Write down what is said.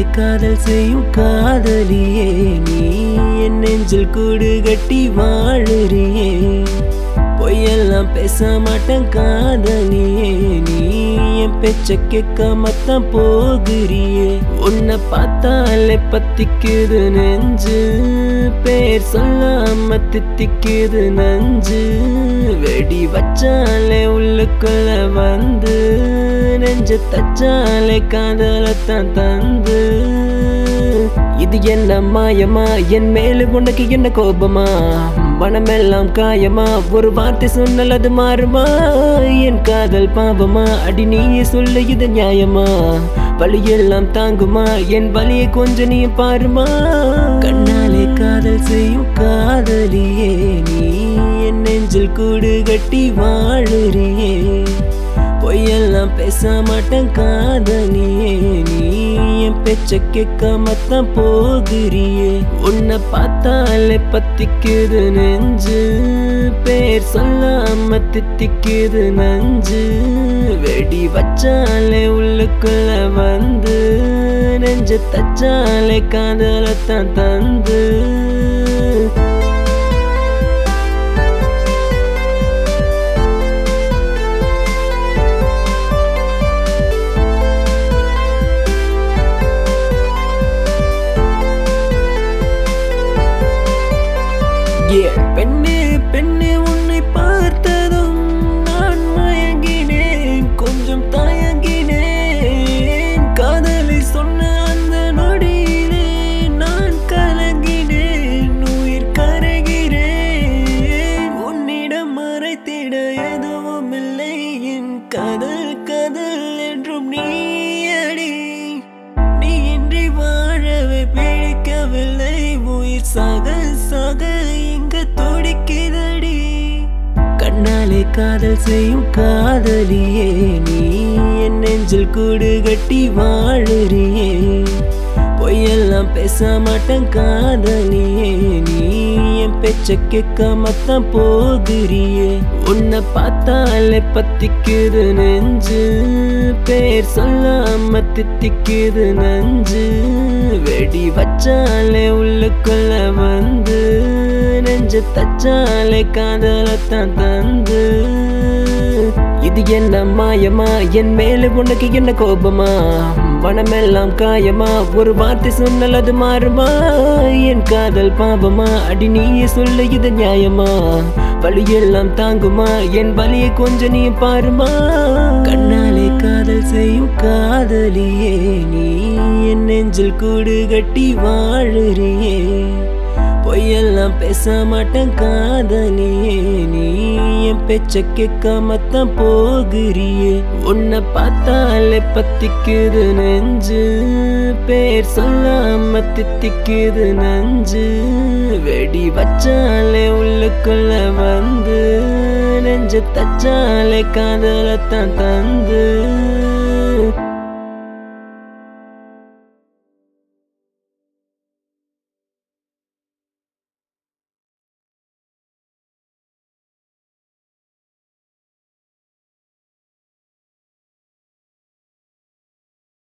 காதல் செய்யும் காதலியே நீ என் நெஞ்சில் கூடு கட்டி வாழுறியே பொய்யெல்லாம் பேச மாட்டேன் காதலியே நீ என் பேச்ச கேட்காமத்தான் போகிறியே உன்னை பார்த்தாலே பத்திக்குது நெஞ்சு பேர் சொல்லாம தித்திக்குது நஞ்சு வெடி வச்சாலே உள்ளுக்குள்ள வந்து நெஞ்ச தச்சாலே காதலத்தான் தந்து இது என்ன மாயமா என் மேல உனக்கு என்ன கோபமா மனமெல்லாம் காயமா ஒரு வார்த்தை சொன்னால் அது மாறுமா என் காதல் பாவமா அடி நீயே சொல்ல இது நியாயமா வலியெல்லாம் தாங்குமா என் வலியை கொஞ்சம் நீ பாருமா கண்ணாலே காதல் செய்யும் காதலியே நீ என் நெஞ்சில் கூடு கட்டி வாழுறியே பொய்யெல்லாம் பேச மாட்டேன் காதலியே நீ என் பேச்ச கேட்காமத்தான் போகிறியே உன்னை பார்த்தாலே பத்திக்குது நெஞ்சு பேர் சொல்லாம தித்திக்குது நஞ்சு வெடி வச்சாலே உள்ளுக்குள்ள வந்து நெஞ்ச தச்சாலே காதலத்தான் தந்து Yeah. பெண்ணே பெண்ணே உன்னை பார்த்ததும் நான் மயங்கினேன் கொஞ்சம் தயங்கினேன் காதலை சொன்ன அந்த நொடியிலே நான் கலங்கினேன் உயிர் கரைகிறேன் உன்னிடம் மறைத்திட எதுவும் இல்லை என் கதல் கதல் என்றும் நீ அடி நீ இன்றி வாழவே பிடிக்கவில்லை உயிர் சாக சாக இங்க துடிக்குதடி கண்ணாலே காதல் செய்யும் காதலியே நீ என் நெஞ்சில் கூடு கட்டி வாழுறியே பொய்யெல்லாம் பேச மாட்டேன் காதலியே நீ என் பேச்ச கேட்காமத்தான் போகிறியே உன்னை பார்த்தாலே பத்திக்குது நெஞ்சு பேர் சொல்லாம தித்திக்குது நஞ்சு வெடி வச்சாலே உள்ளுக்குள்ள வந்து நெஞ்ச தச்சாலே காதலத்தான் தந்து இது என்ன மாயமா என் மேல உனக்கு என்ன கோபமா மனமெல்லாம் காயமா ஒரு வார்த்தை சொன்னால் அது மாறுமா என் காதல் பாவமா அடி நீயே சொல்ல இது நியாயமா வலியெல்லாம் தாங்குமா என் வலியை கொஞ்சம் நீ பாருமா கண்ணாலே காதல் செய்யும் காதலியே நீ என் நெஞ்சில் கூடு கட்டி வாழுறியே பொய்யெல்லாம் பேச மாட்டேன் காதலியே நீ என் பேச்ச கேட்காமத்தான் போகிறியே உன்னை பார்த்தாலே பத்திக்குது நெஞ்சு பேர் சொல்லாம தித்திக்குது நஞ்சு வெடி வச்சாலே உள்ளுக்குள்ள வந்து நெஞ்ச தச்சாலே காதலத்தான் தந்து